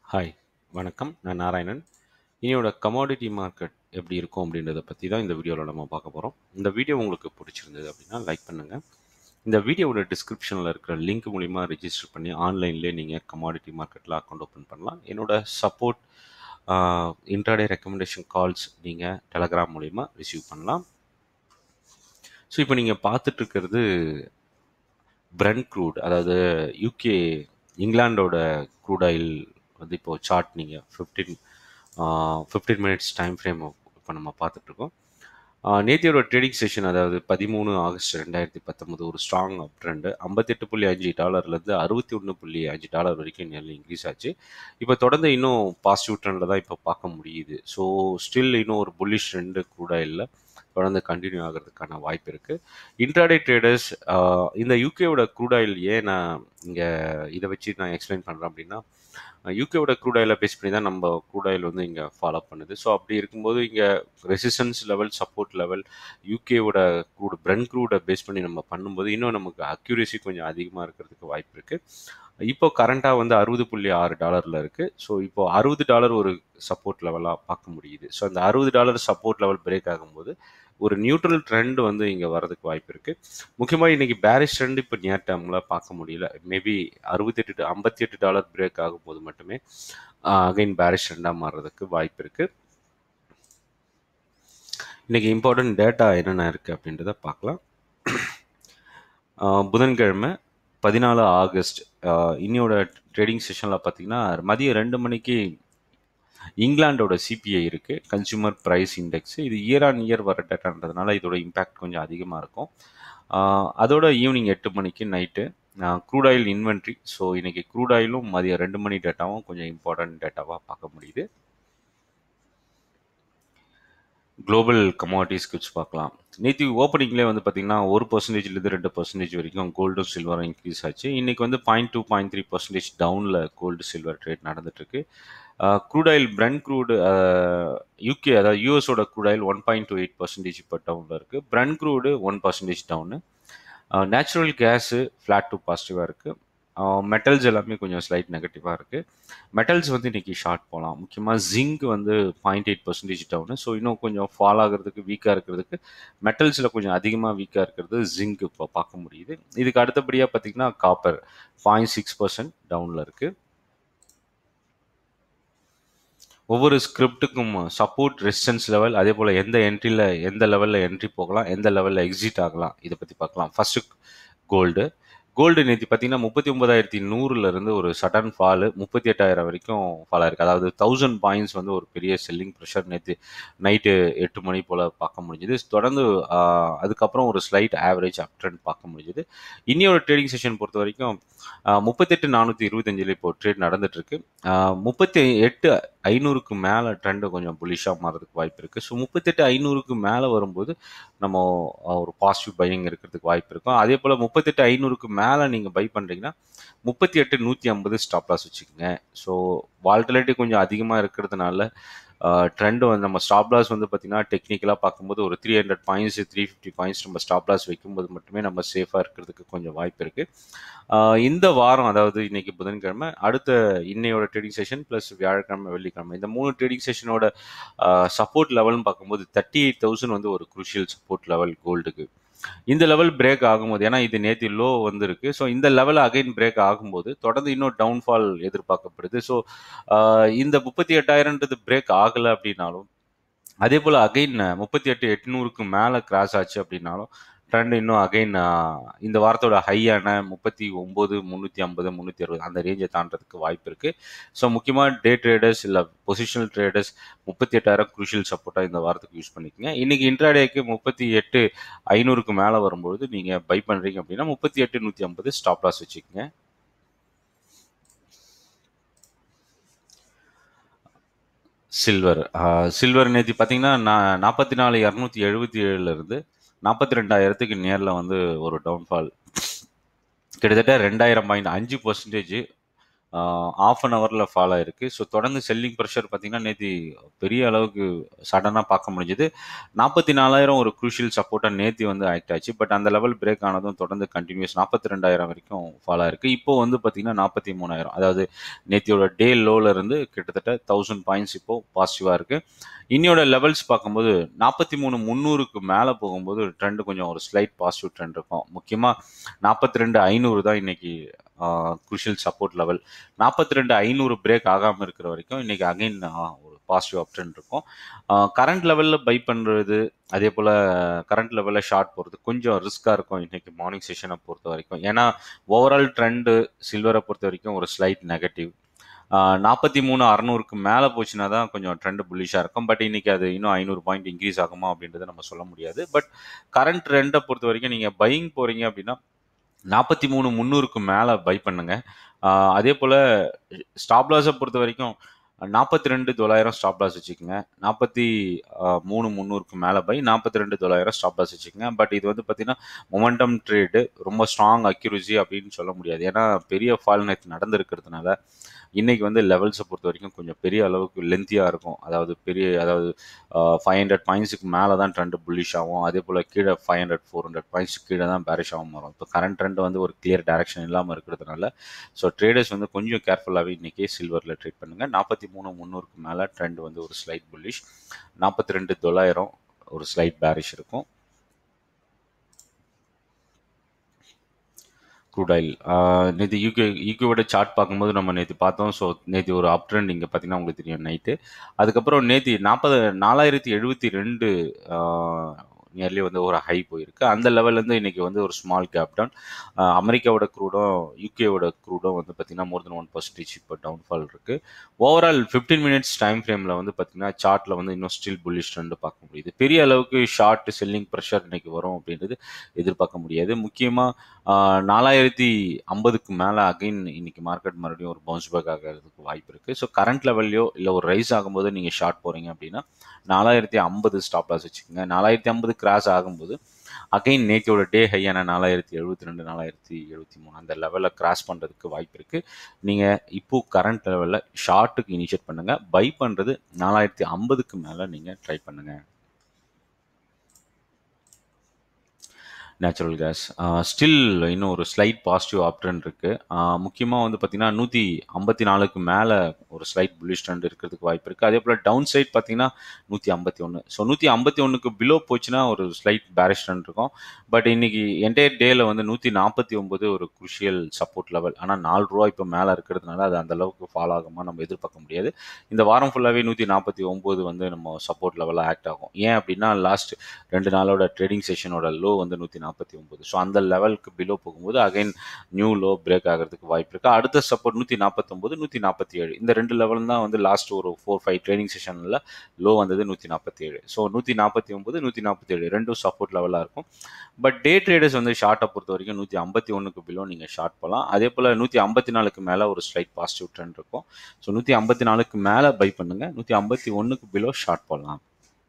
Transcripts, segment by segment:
hi வணக்கம் நான் Narayanan இனியோட commodity market எப்படி இருக்கும் அப்படின்றத பற்றி தான் இந்த வீடியோவில் நம்ம பார்க்க போகிறோம் இந்த வீடியோ உங்களுக்கு பிடிச்சிருந்தது அப்படின்னா லைக் பண்ணுங்கள் இந்த வீடியோவோட டிஸ்கிரிப்ஷனில் இருக்கிற லிங்க் மூலிமா ரிஜிஸ்டர் பண்ணி ஆன்லைன்லேயே நீங்கள் கமாடிட்டி மார்க்கெட்டில் அக்கௌண்ட் ஓப்பன் பண்ணலாம் என்னோட சப்போர்ட் இன்ட்ராடே ரெக்கமெண்டேஷன் கால்ஸ் நீங்கள் டெலகிராம் மூலிமா ரிசீவ் பண்ணலாம் ஸோ இப்போ நீங்கள் பார்த்துட்டு இருக்கிறது பிரண்ட் க்ரூட் அதாவது யூகே இங்கிலாண்டோட க்ரூட் ஆயில் வந்து இப்போது சார்ட் நீங்கள் fifteen fifteen minutes time frame இப்போ நம்ம பார்த்துட்ருக்கோம் நேத்தியோட ட்ரேடிங் செஷன் அதாவது பதிமூணு ஆகஸ்ட் ரெண்டாயிரத்தி பத்தொம்பது ஒரு ஸ்ட்ராங் அப் ட்ரெண்டு ஐம்பத்தெட்டு புள்ளி அஞ்சு டாலர்லேருந்து அறுபத்தி ஒன்று புள்ளி அஞ்சு டாலர் வரைக்கும் நியர்லி இன்க்ரீஸ் ஆச்சு இப்போ தொடர்ந்து இன்னும் பாசிட்டிவ் ட்ரெண்டில் தான் இப்போ பார்க்க முடியுது ஸோ ஸ்டில் இன்னும் ஒரு புல்லிஷ் ட்ரெண்டு கூட இல்லை தொடர்ந்து கண்டினியூ ஆகிறதுக்கான வாய்ப்பு இருக்குது இன்ட்ராடே ட்ரேடர்ஸ் இந்த யூகேவோட க்ரூட் ஆயில் ஏன் நான் இங்கே இதை வச்சு நான் எக்ஸ்பிளைன் பண்ணுறேன் அப்படின்னா யூகேவோட க்ரூட் ஆயிலை பேஸ் பண்ணி தான் நம்ம க்ரூட் ஆயில் வந்து இங்கே ஃபாலோ பண்ணுது ஸோ அப்படி இருக்கும்போது இங்கே ரெசிஸ்டன்ஸ் லெவல் சப்போர்ட் லெவல் யூகேவோட க்ரூட் பிரண்ட் க்ரூடை பேஸ் பண்ணி நம்ம பண்ணும்போது இன்னும் நமக்கு அக்யூரேசி கொஞ்சம் அதிகமாக இருக்கிறதுக்கு வாய்ப்பு இருக்குது இப்போ கரண்ட்டாக வந்து அறுபது புள்ளி ஆறு டாலரில் இருக்குது ஸோ இப்போ அறுபது டாலர் ஒரு சப்போர்ட் லெவலாக பார்க்க முடியுது ஸோ அந்த அறுபது டாலர் சப்போர்ட் லெவல் பிரேக் ஆகும்போது ஒரு நியூட்ரல் ட்ரெண்ட் வந்து இங்கே வரதுக்கு வாய்ப்பு இருக்குது முக்கியமாக இன்றைக்கி பேரிஷ் ட்ரெண்ட் இப்போ நியர் டேர்மில் பார்க்க முடியல மேபி அறுபத்தெட்டு ஐம்பத்தி எட்டு டாலர் பிரேக் ஆகும்போது மட்டுமே அகைன் பேரிஷ் ட்ரெண்டாக மாறுறதுக்கு வாய்ப்பு இருக்குது இன்றைக்கி இம்பார்ட்டன்ட் டேட்டா என்னென்ன இருக்குது அப்படின்றத பார்க்கலாம் புதன்கிழமை பதினாலு ஆகஸ்ட் இன்னியோட ட்ரேடிங் செஷனில் பார்த்தீங்கன்னா மதியம் ரெண்டு மணிக்கு இங்கிலாண்டோட சிபிஐ இருக்குது கன்சூமர் ப்ரைஸ் இண்டெக்ஸ் இது இயர் ஆன் இயர் வர டேட்டான்றதுனால இதோட இம்பேக்ட் கொஞ்சம் அதிகமாக இருக்கும் அதோட ஈவினிங் எட்டு மணிக்கு night crude oil inventory so இன்றைக்கி க்ரூட் ஆயிலும் மதியம் ரெண்டு மணி டேட்டாவும் கொஞ்சம் இம்பார்ட்டன்ட் டேட்டாவாக பார்க்க முடியுது குளோபல் கமாடிட்டிஸ் கிப்ஸ் பார்க்கலாம் நேற்று ஓப்பனிங்லேயே வந்து பார்த்திங்கன்னா ஒரு பர்சன்டேஜ்லேருந்து ரெண்டு பர்சன்டேஜ் வரைக்கும் கோல்டும் சில்வரும் இன்க்ரீஸ் ஆச்சு இன்றைக்கி வந்து point two point three percentage டவுனில் கோல்டு சில்வர் ட்ரேட் நடந்துட்டுருக்கு crude oil Brent crude UK அதாவது யூஎஸோட crude oil one point two eight percentage இப்போ டவுனில் இருக்குது Brent crude one percentage down natural gas flat to பாசிட்டிவாக இருக்குது மெட்டல்ஸ் எல்லாமே கொஞ்சம் ஸ்லைட் நெகட்டிவாக இருக்குது மெட்டல்ஸ் வந்து இன்றைக்கி ஷார்ட் போகலாம் முக்கியமாக ஜிங்க் வந்து point eight percentage down so இன்னும் கொஞ்சம் ஃபால் ஆகிறதுக்கு வீக்காக இருக்கிறதுக்கு மெட்டல்ஸில் கொஞ்சம் அதிகமாக வீக்காக இருக்கிறது ஜிங்க் இப்போ பார்க்க முடியுது இதுக்கு அடுத்தபடியாக பார்த்திங்கன்னா காப்பர் பாயிண்ட் சிக்ஸ் பர்சன்ட் டவுனில் இருக்குது ஒவ்வொரு ஸ்கிரிப்டுக்கும் சப்போர்ட் ரெசிஸ்டன்ஸ் லெவல் அதே போல் எந்த என்ட்ரியில் எந்த லெவலில் என்ட்ரி போகலாம் எந்த லெவலில் எக்ஸிட் ஆகலாம் இதை பற்றி பார்க்கலாம் ஃபஸ்ட்டு கோல்டு கோல்டு நேற்று பார்த்தீங்கன்னா முப்பத்தி ஒன்பதாயிரத்தி நூறுலேருந்து ஒரு சடன் ஃபாலு முப்பத்தி எட்டாயிரம் வரைக்கும் ஃபால் ஆயிருக்கு அதாவது தௌசண்ட் பாயிண்ட்ஸ் வந்து ஒரு பெரிய செல்லிங் ப்ரெஷர் நேற்று நைட்டு எட்டு மணி போல் பார்க்க முடிஞ்சுது தொடர்ந்து அதுக்கப்புறம் ஒரு ஸ்லைட் ஆவரேஜ் அப் ட்ரெண்ட் பார்க்க முடிஞ்சுது இன்னியோட ட்ரேடிங் செஷன் பொறுத்த வரைக்கும் முப்பத்தெட்டு நானூற்றி இருபத்தஞ்சில் இப்போ ட்ரேட் நடந்துட்டுருக்கு முப்பத்தி எட்டு ஐநூறுக்கு மேலே ட்ரெண்டு கொஞ்சம் புலிஷாக மாறதுக்கு வாய்ப்பு இருக்குது ஸோ முப்பத்தெட்டு ஐநூறுக்கு மேலே வரும்போது நம்ம ஒரு பாசிட்டிவ் பையிங் இருக்கிறதுக்கு வாய்ப்பு இருக்கும் அதே போல் முப்பத்தெட்டு ஐநூறுக்கு மேலே நீங்கள் பை பண்ணுறீங்கன்னா முப்பத்தி எட்டு நூற்றி ஐம்பது ஸ்டாப் லாஸ் வச்சுக்கோங்க ஸோ வால்டிலிட்டி கொஞ்சம் அதிகமாக இருக்கிறதுனால ட்ரெண்டு வந்து நம்ம ஸ்டாப் லாஸ் வந்து பார்த்திங்கன்னா டெக்னிக்கலாக பார்க்கும்போது ஒரு three hundred points three fifty points நம்ம ஸ்டாப் லாஸ் வைக்கும்போது மட்டுமே நம்ம சேஃபாக இருக்கிறதுக்கு கொஞ்சம் வாய்ப்பு இருக்குது இந்த வாரம் அதாவது இன்றைக்கி புதன்கிழமை அடுத்த இன்னையோட ட்ரேடிங் செஷன் ப்ளஸ் வியாழக்கிழமை வெள்ளிக்கிழமை இந்த மூணு ட்ரேடிங் செஷனோட சப்போர்ட் லெவல்னு பார்க்கும்போது தேர்ட்டி எயிட் தௌசண்ட் வந்து ஒரு குரூஷியல் சப்போர்ட் லெவல் கோல்டுக்கு இந்த லெவல் பிரேக் ஆகும்போது ஏன்னா இது நேற்று லோ வந்திருக்கு ஸோ இந்த லெவல் அகைன் பிரேக் ஆகும்போது தொடர்ந்து இன்னும் டவுன்ஃபால் எதிர்பார்க்கப்படுது ஸோ இந்த முப்பத்தி எட்டாயிரன்றது பிரேக் ஆகலை அப்படின்னாலும் அதே போல் அகைன் முப்பத்தி எட்டு எட்நூறுக்கு மேலே கிராஸ் ஆச்சு அப்படின்னாலும் ட்ரெண்ட் இன்னும் அகைன் இந்த வாரத்தோட ஹையான முப்பத்தி ஒம்பது முந்நூற்றி ஐம்பது முந்நூற்றி அறுபது அந்த ரேஞ்சை தாண்டதுக்கு வாய்ப்பு இருக்குது ஸோ முக்கியமாக டே ட்ரேடர்ஸ் இல்லை பொசிஷனல் ட்ரேடர்ஸ் முப்பத்தி எட்டாயிரம் குரூஷியல் சப்போர்ட்டாக இந்த வாரத்துக்கு யூஸ் பண்ணிக்கோங்க இன்றைக்கி இன்ட்ராடேக்கு முப்பத்தி எட்டு ஐநூறுக்கு மேலே வரும்பொழுது நீங்கள் பை பண்ணுறீங்க அப்படின்னா முப்பத்தி எட்டு நூற்றி ஐம்பது ஸ்டாப் லாஸ் வச்சுக்கோங்க சில்வர் சில்வர் நேற்று பார்த்தீங்கன்னா நான் நாற்பத்தி நாலு இரநூத்தி எழுபத்தி ஏழுலேருந்து நாற்பத்தி ரெண்டாயிரத்துக்கு நேரில் வந்து ஒரு டவுன்ஃபால் கிட்டத்தட்ட ரெண்டாயிரம் பாயிண்ட் அஞ்சு பர்சன்டேஜ் ஆஃப் அன் ஹவரில் ஃபால் ஆயிருக்கு ஸோ தொடர்ந்து செல்லிங் ப்ரெஷர் பார்த்தீங்கன்னா நேற்று பெரிய அளவுக்கு சடனாக பார்க்க முடிஞ்சது நாற்பத்தி நாலாயிரம் ஒரு குரூஷியல் சப்போர்ட்டாக நேற்று வந்து ஆக்ட் ஆச்சு பட் அந்த லெவல் பிரேக் ஆனதும் தொடர்ந்து கண்டினியூஸ் நாற்பத்தி ரெண்டாயிரம் வரைக்கும் ஃபால் ஆயிருக்கு இப்போ வந்து பார்த்தீங்கன்னா நாற்பத்தி மூணாயிரம் அதாவது நேத்தியோட டே லோல இருந்து கிட்டத்தட்ட தௌசண்ட் பாயிண்ட்ஸ் இப்போ பாசிட்டிவாக இருக்கு இன்னியோட லெவல்ஸ் பார்க்கும்போது நாற்பத்தி மூணு முந்நூறுக்கு மேலே போகும்போது ட்ரெண்ட் கொஞ்சம் ஒரு ஸ்லைட் பாசிட்டிவ் ட்ரெண்ட் இருக்கும் முக்கியமாக நாற்பத்தி ரெண்டு ஐநூறு தான் இன்னைக்கு குருஷியல் சப்போர்ட் லெவல் நாற்பத்தி ரெண்டு ஐநூறு பிரேக் ஆகாமல் இருக்கிற வரைக்கும் இன்னைக்கு அகைன் ஒரு பாசிட்டிவ் அப் ட்ரெண்ட் இருக்கும் கரண்ட் லெவலில் பை பண்ணுறது அதே போல் கரண்ட் லெவலில் ஷார்ட் போகிறது கொஞ்சம் ரிஸ்க்காக இருக்கும் இன்னைக்கு மார்னிங் செஷனை பொறுத்த வரைக்கும் ஏன்னா ஓவரால் ட்ரெண்டு சில்வரை பொறுத்த வரைக்கும் ஒரு ஸ்லைட் நெகட்டிவ் நாற்பத்தி மூணு அறநூறுக்கு மேலே போச்சுன்னா தான் கொஞ்சம் ட்ரெண்ட் புல்லிஷாக இருக்கும் பட் இன்னைக்கு அது இன்னும் ஐநூறு பாயிண்ட் இன்க்ரீஸ் ஆகுமா அப்படின்றத நம்ம சொல்ல முடியாது பட் கரண்ட் ட்ரெண்டை பொறுத்த வரைக்கும் நீங்கள் பையிங் போகிறீங்க அப்படின்னா நாற்பத்தி மூணு முந்நூறுக்கு மேலே பை பண்ணுங்க ஆஹ் அதே போல் ஸ்டாப் லாஸை பொறுத்த வரைக்கும் நாற்பத்தி ரெண்டு தொள்ளாயிரம் ஸ்டாப் லாஸ் வச்சுக்கோங்க நாற்பத்தி மூணு முந்நூறுக்கு மேலே பை நாற்பத்தி ரெண்டு தொள்ளாயிரம் ஸ்டாப் லாஸ் வச்சுக்கோங்க பட் இது வந்து பார்த்தீங்கன்னா மொமெண்டம் ட்ரேடு ரொம்ப ஸ்ட்ராங் அக்யூரசி அப்படின்னு சொல்ல முடியாது ஏன்னா பெரிய ஃபால் நேற்று நடந்திருக்கிறதுனால இன்னைக்கு வந்து லெவல்ஸை பொறுத்த வரைக்கும் கொஞ்சம் பெரிய அளவுக்கு லென்த்தியாக இருக்கும் அதாவது பெரிய அதாவது ஃபைவ் ஹண்ட்ரட் பாயிண்ட்ஸுக்கு மேலே தான் ட்ரெண்ட் புல்லிஷ் ஆகும் அதே போல் கீழே ஃபைவ் ஹண்ட்ரட் ஃபோர் ஹண்ட்ரட் பாயிண்ட்ஸுக்கு கீழே தான் பேரிஷ் ஆகும் வரும் இப்போ கரண்ட் ட்ரெண்ட் வந்து ஒரு கிளியர் டைரக்ஷன் இல்லாமல் இருக்கிறதுனால ஸோ ட்ரேடர்ஸ் வந்து கொஞ்சம் கேர்ஃபுல்லாகவே இன்றைக்கி சில்வரில் ட்ரேட் பண்ணுங்கள் நாற்பத்தி மூணு முந்நூறுக்கு மேலே ட்ரெண்ட் வந்து ஒரு ஸ்லைட் புல்லிஷ் நாற்பத்தி ரெண்டு தொள்ளாயிரம் ஒரு ஸ்லைட் பேரிஷ் இருக்கும் க்ரூட் ஆயில் நேற்று யூகே யூகேவோட சார்ட் பார்க்கும்போது நம்ம நேற்று பார்த்தோம் ஸோ நேற்று ஒரு அப் ட்ரெண்ட் இங்கே பார்த்தீங்கன்னா உங்களுக்கு தெரியும் நைட்டு அதுக்கப்புறம் நேற்று நாற்பது நாலாயிரத்தி எழுபத்தி ரெண்டு நியர்லி வந்து ஒரு ஹை போயிருக்கு அந்த லெவல்லேருந்து இன்னைக்கு வந்து ஒரு ஸ்மால் கேப் டவுன் அமெரிக்காவோட க்ரூடும் யூகேவோட க்ரூடும் வந்து பார்த்தீங்கன்னா மோர் தென் ஒன் பர்சன்டேஜ் இப்போ டவுன்ஃபால் இருக்குது ஓவரால் ஃபிஃப்டீன் மினிட்ஸ் டைம் ஃப்ரேமில் வந்து பார்த்தீங்கன்னா சார்ட்டில் வந்து இன்னும் ஸ்டில் புல்லிஷ் ட்ரெண்டு பார்க்க முடியுது பெரிய அளவுக்கு ஷார்ட் செல்லிங் ப்ரெஷர் இன்னைக்கு வரும் அப்படின்றது எதிர்பார்க்க முடியாது முக்கியமாக நாலாயிரத்தி ஐம்பதுக்கு மேலே அகைன் இன்னைக்கு மார்க்கெட் மறுபடியும் ஒரு பவுன்ஸ் பேக் ஆகிறதுக்கு வாய்ப்பு இருக்குது ஸோ கரண்ட் லெவல்லையோ இல்லை ஒரு ரைஸ் ஆகும்போது நீங்கள் ஷார்ட் போகிறீங்க அப்படின்னா நாலாயிரத்தி ஐம்பது ஸ்டாப் லாஸ் வச்சுக்கோங்க நாலாயிரத்தி ஐம்பது கிராஸ் ஆகும்போது அகைன் நேத்தியோட டே ஹையான நாலாயிரத்தி எழுபத்தி ரெண்டு நாலாயிரத்தி எழுபத்தி மூணு அந்த லெவலில் கிராஸ் பண்ணுறதுக்கு வாய்ப்பு இருக்குது நீங்கள் இப்போ கரண்ட் லெவலில் ஷார்ட்டுக்கு இனிஷியேட் பண்ணுங்கள் பை பண்ணுறது நாலாயிரத்தி ஐம்பதுக்கு மேலே நீங்கள் ட்ரை பண்ணுங்கள் நேச்சுரல் கேஸ் ஸ்டில் இன்னும் ஒரு ஸ்லைட் பாசிட்டிவ் ஆப்ட்ரன் இருக்கு முக்கியமாக வந்து பார்த்தீங்கன்னா நூற்றி ஐம்பத்தி நாலுக்கு மேலே ஒரு ஸ்லைட் புல்லிஷ் ட்ரெண்ட் இருக்கிறதுக்கு வாய்ப்பு இருக்குது அதே போல் டவுன் சைட் பார்த்தீங்கன்னா நூற்றி ஐம்பத்தி ஒன்று ஸோ நூற்றி ஐம்பத்தி ஒன்றுக்கு பிலோ போச்சுன்னா ஒரு ஸ்லைட் பேரிஷ் ட்ரெண்ட் இருக்கும் பட் இன்னைக்கு என்டையர் டேல வந்து நூற்றி நாற்பத்தி ஒன்பது ஒரு குருஷியல் சப்போர்ட் லெவல் ஆனால் நாலு ரூபா இப்போ மேலே இருக்கிறதுனால அது அந்த அளவுக்கு ஃபாலோ ஆகுமா நம்ம எதிர்பார்க்க முடியாது இந்த வாரம் ஃபுல்லாகவே நூற்றி நாற்பத்தி ஒம்பது வந்து நம்ம சப்போர்ட் லெவலில் ஆக்ட் ஆகும் ஏன் அப்படின்னா லாஸ்ட் ரெண்டு நாளோட ட்ரேடிங் செஷனோட லோ வந்து நூற்றி நாற்பத்தி ஒம்பது ஸோ அந்த லெவலுக்கு பிலோ போகும்போது அகைன் நியூ லோ பிரேக் ஆகிறதுக்கு வாய்ப்பு இருக்குது அடுத்த சப்போர்ட் நூற்றி நாற்பத்தொம்போது நூற்றி நாற்பத்தி ஏழு இந்த ரெண்டு லெவல் தான் வந்து லாஸ்ட் ஒரு ஃபோர் ஃபைவ் ட்ரேடிங் செஷனில் லோ வந்தது நூற்றி நாற்பத்தி ஏழு ஸோ நூற்றி நாற்பத்தி ஒம்பது நூற்றி நாற்பத்தி ஏழு ரெண்டும் சப்போர்ட் லெவலாக இருக்கும் பட் டே ட்ரேடர்ஸ் வந்து ஷார்ட்டை பொறுத்த வரைக்கும் நூற்றி ஐம்பத்தி ஒன்றுக்கு பிலோ நீங்கள் ஷார்ட் போகலாம் அதே போல் நூற்றி ஐம்பத்தி நாலுக்கு மேலே ஒரு ஸ்லைட் பாசிட்டிவ் ட்ரெண்ட் இருக்கும் ஸோ நூற்றி ஐம்பத்தி நாலுக்கு மேலே பை பண்ணுங்கள் நூற்றி ஐம்பத்தி ஒன்றுக்கு பிலோ ஷார்ட் போடலாம்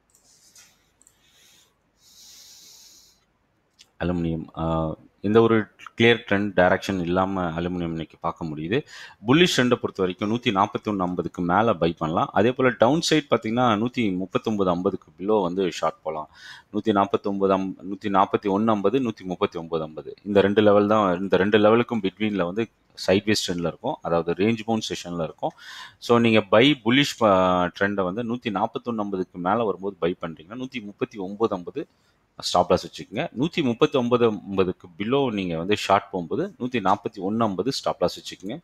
அலுமினியம் இந்த ஒரு கிளியர் ட்ரெண்ட் டைரக்ஷன் இல்லாமல் அலுமினியம் இன்னைக்கு பார்க்க முடியுது புல்லிஷ் ட்ரெண்டை பொறுத்த வரைக்கும் நூற்றி நாற்பத்தி ஒன்று ஐம்பதுக்கு மேலே பை பண்ணலாம் அதே போல் டவுன் சைட் பார்த்தீங்கன்னா நூற்றி முப்பத்தொம்பது ஐம்பதுக்கு பிலோ வந்து ஷார்ட் போகலாம் நூற்றி நாற்பத்தொம்பது அம் நூற்றி நாற்பத்தி ஒன்று ஐம்பது நூற்றி முப்பத்தி ஒம்பது ஐம்பது இந்த ரெண்டு லெவல் தான் இந்த ரெண்டு லெவலுக்கும் பிட்வீனில் வந்து சைட்வேஸ் ட்ரெண்டில் இருக்கும் அதாவது ரேஞ்ச் பவுண்ட் செஷனில் இருக்கும் ஸோ நீங்கள் பை புல்லிஷ் ட்ரெண்டை வந்து நூற்றி நாற்பத்தொன்று ஐம்பதுக்கு மேலே வரும்போது பை பண்ணுறீங்கன்னா நூற்றி முப்பத்தி ஒம்பது ஐம்பது ஸ்டாப் லாஸ் வச்சுக்கோங்க நூற்றி முப்பத்தி ஒன்பது ஐம்பதுக்கு பிலோ நீங்கள் வந்து ஷார்ட் போகும்போது நூற்றி நாற்பத்தி ஒன்று ஐம்பது ஸ்டாப் லாஸ் வச்சுக்கோங்க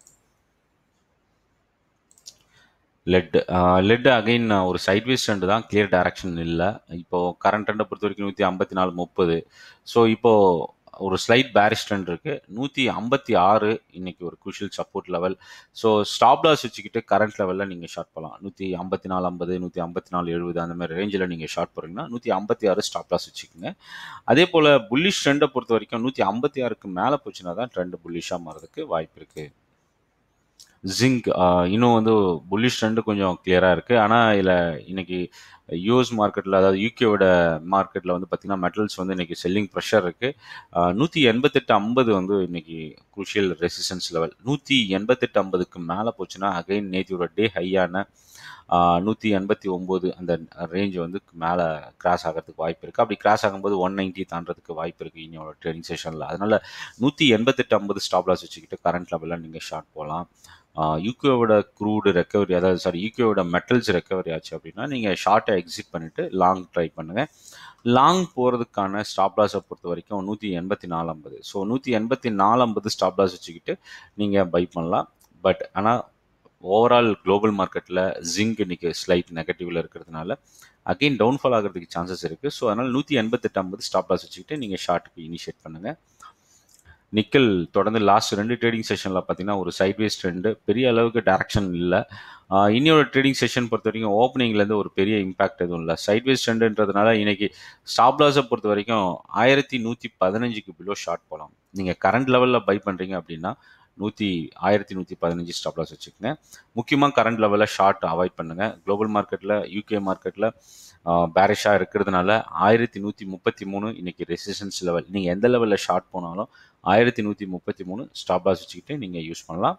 லெட் லெட் அகைன் ஒரு சைட்வேஸ் ட்ரெண்ட் தான் கிளியர் டைரக்ஷன் இல்லை இப்போது கரண்ட் ட்ரெண்டை பொறுத்த வரைக்கும் நூற்றி ஐம்பத்தி நாலு முப்பது ஸோ இப்போது ஒரு ஸ்லைட் பேரிஷ் ட்ரெண்ட் இருக்குது நூற்றி ஐம்பத்தி ஆறு இன்னைக்கு ஒரு crucial support level so stop loss வச்சுக்கிட்டு கரண்ட் லெவலில் நீங்கள் ஷார்ட் போகலாம் நூற்றி ஐம்பத்தி நாலு ஐம்பது நூற்றி ஐம்பத்தி நாலு எழுபது அந்த மாதிரி ரேஞ்சில் நீங்கள் ஷார்ட் போகிறீங்கன்னா நூற்றி ஐம்பத்தி ஆறு ஸ்டாப் லாஸ் வச்சுக்கோங்க அதே போல் புல்லிஷ் ட்ரெண்டை பொறுத்த வரைக்கும் நூற்றி ஐம்பத்தி ஆறுக்கு மேலே போச்சுன்னா தான் ட்ரெண்ட் புல்லிஷாக மாறதுக்கு வாய்ப்பு இருக்குது ஜிங்க் இன்னும் வந்து புல்லிஷ் ட்ரெண்டு கொஞ்சம் கிளியராக இருக்குது ஆனால் இதில் இன்னைக்கு யூஎஸ் மார்க்கெட்டில் அதாவது யூகேவோட மார்க்கெட்டில் வந்து பார்த்திங்கன்னா மெட்டல்ஸ் வந்து இன்றைக்கி செல்லிங் ப்ரெஷர் இருக்குது நூற்றி எண்பத்தெட்டு ஐம்பது வந்து இன்றைக்கி குரூஷியல் ரெசிஸ்டன்ஸ் லெவல் நூற்றி எண்பத்தெட்டு ஐம்பதுக்கு மேலே போச்சுன்னா அகைன் நேத்தியோட டே ஹையான நூற்றி எண்பத்தி ஒம்பது அந்த ரேஞ்ச் வந்து மேலே கிராஸ் ஆகிறதுக்கு வாய்ப்பு இருக்குது அப்படி கிராஸ் ஆகும்போது ஒன் நைன்ட்டி தாண்டறதுக்கு வாய்ப்பு இருக்குது இன்னோட ட்ரேடிங் செஷனில் அதனால் நூற்றி எண்பத்தெட்டு ஐம்பது ஸ்டாப் லாஸ் வச்சுக்கிட்டு கரண்ட் லெவலில் நீங்கள் ஷார்ட் போகலாம் யூகேவோட க்ரூடு ரெக்கவரி அதாவது சாரி யூகேவோட மெட்டல்ஸ் ரெக்கவரி ஆச்சு அப்படின்னா நீங்கள் ஷார்ட்டை எக்ஸிட் பண்ணிவிட்டு லாங் ட்ரை பண்ணுங்கள் லாங் போகிறதுக்கான ஸ்டாப் லாஸை பொறுத்த வரைக்கும் நூற்றி எண்பத்தி நாலு ஐம்பது ஸோ நூற்றி எண்பத்தி நாலு ஐம்பது ஸ்டாப் லாஸ் வச்சுக்கிட்டு நீங்கள் பை பண்ணலாம் பட் ஆனால் ஓவரால் குளோபல் மார்க்கெட்டில் ஜிங்க் இன்னைக்கு ஸ்லைட் நெகட்டிவில் இருக்கிறதுனால அகெயின் டவுன்ஃபால் ஆகிறதுக்கு சான்சஸ் இருக்குது ஸோ அதனால் நூற்றி எண்பத்தெட்டு ஐம்பது ஸ்டாப் லாஸ் வச்சுக்கிட்டு நீங்கள் ஷார்ட்டுக்கு இனிஷியேட் பண்ணுங்கள் நிக்கல் தொடர்ந்து லாஸ்ட் ரெண்டு ட்ரேடிங் செஷனில் பார்த்தீங்கன்னா ஒரு சைட்வேஸ் ட்ரெண்டு பெரிய அளவுக்கு டேரக்ஷன் இல்லை இன்னொரு ட்ரேடிங் செஷன் பொறுத்த வரைக்கும் ஓப்பனிங்லேருந்து ஒரு பெரிய இம்பாக்ட் எதுவும் இல்லை சைட்வேஸ் ட்ரெண்டுன்றதுனால இன்னைக்கு ஸ்டாப் லாஸை பொறுத்த வரைக்கும் ஆயிரத்தி நூற்றி பதினஞ்சுக்கு பிலோ ஷார்ட் போகலாம் நீங்கள் கரண்ட் லெவலில் பை பண்ணுறீங்க அப்படின்னா நூற்றி ஆயிரத்தி நூற்றி பதினஞ்சு ஸ்டாப் லாஸ் வச்சுக்கோங்க முக்கியமாக கரண்ட் லெவலில் ஷார்ட் அவாய்ட் பண்ணுங்கள் குளோபல் மார்க்கெட்டில் யூகே மார்க்கெட்டில் பேரிஷாக இருக்கிறதுனால ஆயிரத்தி நூற்றி முப்பத்தி மூணு இன்றைக்கி ரெசிஸ்டன்ஸ் லெவல் நீங்கள் எந்த லெவலில் ஷார்ட் போனாலும் ஆயிரத்தி நூற்றி முப்பத்தி மூணு ஸ்டாப் லாஸ் வச்சுக்கிட்டு நீங்கள் யூஸ் பண்ணலாம்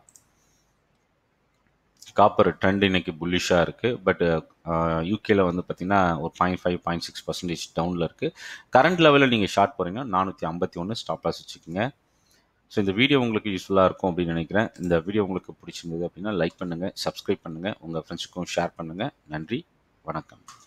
காப்பர் ட்ரெண்ட் இன்னைக்கு புல்லிஷாக இருக்குது பட் யூகேல வந்து பார்த்தீங்கன்னா ஒரு point five point six percentage டவுனில் இருக்குது கரண்ட் லெவலில் நீங்கள் ஷார்ட் போகிறீங்கன்னா நானூற்றி ஐம்பத்தி ஒன்று ஸ்டாப் லாஸ் வச்சுக்கோங்க ஸோ இந்த வீடியோ உங்களுக்கு யூஸ்ஃபுல்லாக இருக்கும் அப்படின்னு நினைக்கிறேன் இந்த வீடியோ உங்களுக்கு பிடிச்சிருந்தது அப்படின்னா லைக் பண்ணுங்கள் சப்ஸ்கிரைப் பண்ணுங்கள் உங்கள் ஃப்ரெண்ட்ஸுக்கும் ஷேர் பண்ணுங்கள் நன்றி வணக்கம்